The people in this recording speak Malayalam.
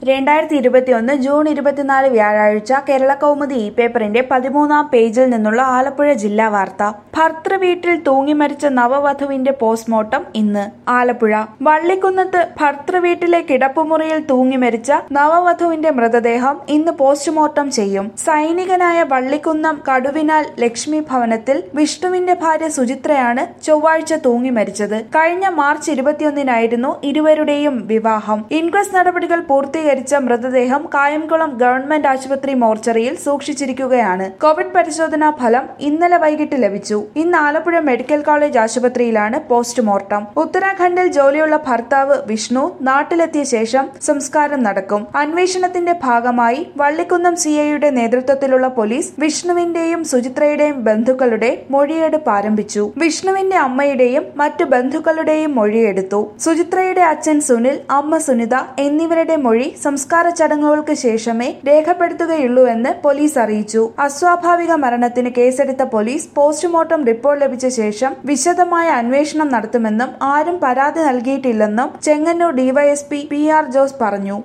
രണ്ടായിരത്തി ഇരുപത്തിയൊന്ന് ജൂൺ ഇരുപത്തിനാല് വ്യാഴാഴ്ച കേരള കൗമുദി ഇ പേപ്പറിന്റെ പതിമൂന്നാം പേജിൽ നിന്നുള്ള ആലപ്പുഴ ജില്ലാ വാർത്ത ഭർത്തൃവീട്ടിൽ തൂങ്ങിമരിച്ച നവവധുവിന്റെ പോസ്റ്റ്മോർട്ടം ഇന്ന് ആലപ്പുഴ വള്ളിക്കുന്നത്ത് ഭർത്തൃവീട്ടിലെ കിടപ്പുമുറിയിൽ തൂങ്ങിമരിച്ച നവവധുവിന്റെ മൃതദേഹം ഇന്ന് പോസ്റ്റ്മോർട്ടം ചെയ്യും സൈനികനായ വള്ളിക്കുന്നം കടുവിനാൽ ലക്ഷ്മി ഭവനത്തിൽ വിഷ്ണുവിന്റെ ഭാര്യ സുചിത്രയാണ് ചൊവ്വാഴ്ച തൂങ്ങി മരിച്ചത് കഴിഞ്ഞ മാർച്ച് ഇരുപത്തിയൊന്നിനായിരുന്നു ഇരുവരുടെയും വിവാഹം ഇൻക്വസ്റ്റ് നടപടികൾ പൂർത്തീകരിച്ച മൃതദേഹം കായംകുളം ഗവൺമെന്റ് ആശുപത്രി മോർച്ചറിയിൽ സൂക്ഷിച്ചിരിക്കുകയാണ് കോവിഡ് പരിശോധനാ ഫലം ഇന്നലെ വൈകിട്ട് ലഭിച്ചു ഇന്ന് ആലപ്പുഴ മെഡിക്കൽ കോളേജ് ആശുപത്രിയിലാണ് പോസ്റ്റ്മോർട്ടം ഉത്തരാഖണ്ഡിൽ ജോലിയുള്ള ഭർത്താവ് വിഷ്ണു നാട്ടിലെത്തിയ ശേഷം സംസ്കാരം നടക്കും അന്വേഷണത്തിന്റെ ഭാഗമായി വള്ളിക്കുന്നം സിഐയുടെ നേതൃത്വത്തിലുള്ള പോലീസ് വിഷ്ണുവിന്റെയും സുചിത്രയുടെയും ബന്ധുക്കളുടെ മൊഴിയെടുപ്പ് ആരംഭിച്ചു വിഷ്ണുവിന്റെ അമ്മയുടെയും മറ്റു ബന്ധുക്കളുടെയും മൊഴിയെടുത്തു സുചിത്രയുടെ അച്ഛൻ സുനിൽ അമ്മ സുനിത എന്നിവരുടെ മൊഴി സംസ്കാര ചടങ്ങുകൾക്ക് ശേഷമേ രേഖപ്പെടുത്തുകയുള്ളൂവെന്ന് പോലീസ് അറിയിച്ചു അസ്വാഭാവിക മരണത്തിന് കേസെടുത്ത പോലീസ് പോസ്റ്റ്മോർട്ടം റിപ്പോർട്ട് ലഭിച്ച ശേഷം വിശദമായ അന്വേഷണം നടത്തുമെന്നും ആരും പരാതി നൽകിയിട്ടില്ലെന്നും Chengannur DYSP P R Jose പറഞ്ഞു